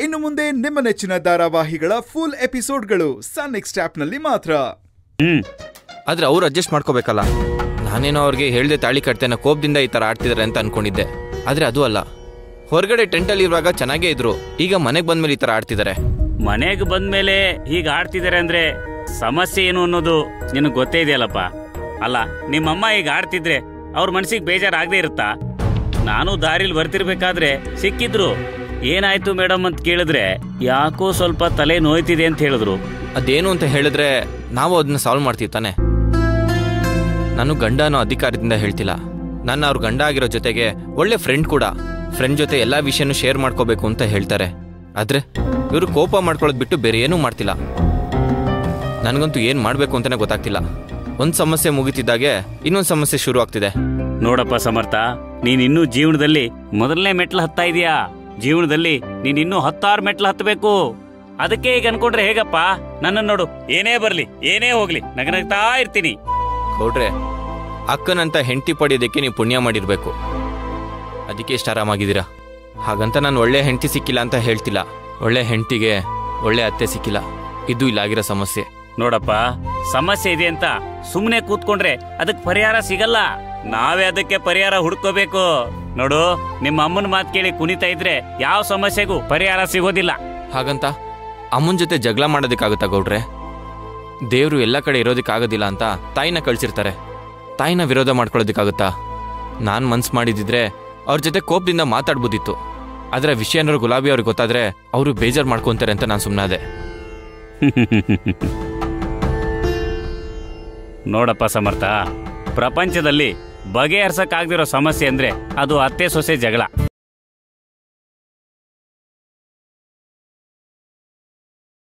ಇನ್ನು ಮುಂದೆ ನಿಮ್ಮ ನೆಚ್ಚಿನ ಧಾರಾವಾಹಿಗಳ ಫುಲ್ ಎಪಿಸೋಡ್ಗಳು ಸನ್ ನೆಕ್ಸ್ಟ್ ಆಪ್ನಲ್ಲಿ ಮಾತ್ರ ಹ್ಮ್ ಆದ್ರೆ ಅವ್ರು ಅಡ್ಜಸ್ಟ್ ಮಾಡ್ಕೋಬೇಕಲ್ಲ ನಾನೇನೋ ಅವ್ರಿಗೆ ಹೇಳ್ದೆ ತಾಳಿ ಕಟ್ತೇನೆ ಕೋಪದಿಂದ ಈ ಥರ ಆಡ್ತಿದ್ದಾರೆ ಅಂತ ಅನ್ಕೊಂಡಿದ್ದೆ ಆದ್ರೆ ಅದು ಅಲ್ಲ ಹೊರಗಡೆ ಟೆಂಟಲ್ಲಿ ಇರುವಾಗ ಚೆನ್ನಾಗೇ ಇದ್ರು ಈಗ ಮನೆಗೆ ಬಂದ್ಮೇಲೆ ಈ ಥರ ಆಡ್ತಿದ್ದಾರೆ ಮನೆಗೆ ಬಂದ್ಮೇಲೆ ಹೀಗೆ ಆಡ್ತಿದ್ದಾರೆ ಅಂದ್ರೆ ಸಮಸ್ಯೆ ಏನು ಅನ್ನೋದು ನಿನಗೆ ಗೊತ್ತೇ ಇದೆಯಲ್ಲಪ್ಪ ಅಲ್ಲ ನಿಮ್ಮಮ್ಮ ಈಗ ಆಡ್ತಿದ್ರೆ ಅವ್ರ ಮನ್ಸಿಗೆ ಬೇಜಾರಾಗದೆ ಇರುತ್ತಾ ನಾನು ದಾರಿಲಿ ಬರ್ತಿರ್ಬೇಕಾದ್ರೆ ಸಿಕ್ಕಿದ್ರು ಏನಾಯ್ತು ಮೇಡಮ್ ಅಂತ ಕೇಳಿದ್ರೆ ಯಾಕೋ ಸ್ವಲ್ಪ ತಲೆ ನೋಯ್ತಿದೆ ಅಂತ ಹೇಳಿದ್ರು ಅದೇನು ಅಂತ ಹೇಳಿದ್ರೆ ನಾವು ಅದನ್ನ ಸಾಲ್ವ್ ಮಾಡ್ತೀವಿ ತಾನೆ ನಾನು ಗಂಡ ಅನ್ನೋ ಅಧಿಕಾರದಿಂದ ಹೇಳ್ತಿಲ್ಲ ನಾನು ಅವ್ರ ಗಂಡ ಆಗಿರೋ ಜೊತೆಗೆ ಒಳ್ಳೆ ಫ್ರೆಂಡ್ ಕೂಡ ಫ್ರೆಂಡ್ ಜೊತೆ ಎಲ್ಲ ವಿಷಯನೂ ಶೇರ್ ಮಾಡ್ಕೋಬೇಕು ಅಂತ ಹೇಳ್ತಾರೆ ಆದ್ರೆ ಇವರು ಕೋಪ ಮಾಡ್ಕೊಳ್ಳೋದು ಬಿಟ್ಟು ಬೇರೆ ಏನೂ ಮಾಡ್ತಿಲ್ಲ ನನಗಂತೂ ಏನು ಮಾಡಬೇಕು ಅಂತಾನೆ ಗೊತ್ತಾಗ್ತಿಲ್ಲ ಒಂದು ಸಮಸ್ಯೆ ಮುಗಿತಿದ್ದಾಗೆ ಇನ್ನೊಂದು ಸಮಸ್ಯೆ ಶುರು ಆಗ್ತಿದೆ ನೋಡಪ್ಪ ಸಮರ್ಥ ನೀನ್ ಇನ್ನೂ ಜೀವನದಲ್ಲಿ ಮೊದಲನೇ ಮೆಟ್ಲು ಹತ್ತಾ ಇದೀಯಾ ಜೀವನದಲ್ಲಿ ನೀನ್ ಇನ್ನೂ ಹತ್ತಾರು ಮೆಟ್ಲು ಹತ್ತಬೇಕು ಅದಕ್ಕೆ ಈಗ ಅನ್ಕೊಂಡ್ರೆ ಹೇಗಪ್ಪ ನನ್ನ ನೋಡು ಏನೇ ಬರ್ಲಿ ಏನೇ ಹೋಗ್ಲಿ ನಗನಗ್ತಾ ಇರ್ತೀನಿ ಗೌಡ್ರೆ ಅಕ್ಕನಂತ ಹೆಂಡತಿ ಪಡೆಯೋದಕ್ಕೆ ನೀವು ಪುಣ್ಯ ಮಾಡಿರ್ಬೇಕು ಅದಕ್ಕೆ ಇಷ್ಟು ಆರಾಮಾಗಿದ್ದೀರಾ ಹಾಗಂತ ನಾನು ಒಳ್ಳೆ ಹೆಂಡತಿ ಸಿಕ್ಕಿಲ್ಲ ಅಂತ ಹೇಳ್ತಿಲ್ಲ ಒಳ್ಳೆ ಹೆಂಡತಿಗೆ ಒಳ್ಳೆ ಅತ್ತೆ ಸಿಕ್ಕಿಲ್ಲ ಇದು ಇಲ್ಲಾಗಿರೋ ಸಮಸ್ಯೆ ನೋಡಪ್ಪ ಸಮಸ್ಯೆ ಇದೆ ಅಂತ ಸುಮ್ಮನೆ ಕೂತ್ಕೊಂಡ್ರೆ ಅದಕ್ಕೆ ಪರಿಹಾರ ಸಿಗಲ್ಲ ನಾವೇ ಅದಕ್ಕೆ ಪರಿಹಾರ ಹುಡ್ಕೋಬೇಕು ನೋಡು ನಿಮ್ಮ ಅಮ್ಮನ ಮಾತು ಕೇಳಿ ಕುಣಿತಾ ಇದ್ರೆ ಯಾವ ಸಮಸ್ಯೆಗೂ ಪರಿಹಾರ ಸಿಗೋದಿಲ್ಲ ಹಾಗಂತ ಅಮ್ಮನ ಜೊತೆ ಜಗಳ ಮಾಡೋದಕ್ಕಾಗುತ್ತಾ ಗೌಡ್ರೆ ದೇವರು ಎಲ್ಲ ಕಡೆ ಇರೋದಕ್ಕಾಗೋದಿಲ್ಲ ಅಂತ ತಾಯಿನ ಕಳ್ಸಿರ್ತಾರೆ ತಾಯಿನ ವಿರೋಧ ಮಾಡ್ಕೊಳ್ಳೋದಕ್ಕಾಗುತ್ತಾ ನಾನು ಮನ್ಸು ಮಾಡಿದಿದ್ರೆ ಅವ್ರ ಜೊತೆ ಕೋಪದಿಂದ ಮಾತಾಡ್ಬೋದಿತ್ತು ಆದರೆ ವಿಷಯ ಏನಾದ್ರು ಗುಲಾಬಿ ಅವ್ರಿಗೆ ಗೊತ್ತಾದ್ರೆ ಅವರು ಬೇಜಾರು ಮಾಡ್ಕೊಂತಾರೆ ಅಂತ ನಾನು ಸುಮ್ಮನಾದೆ ನೋಡಪ್ಪ ಸಮರ್ಥ ಪ್ರಪಂಚದಲ್ಲಿ ಬಗೆಹರ್ಸಕ್ಕಾಗ್ದಿರೋ ಸಮಸ್ಯೆ ಅಂದ್ರೆ ಅದು ಅತ್ತೆ ಸೊಸೆ ಜಗಳ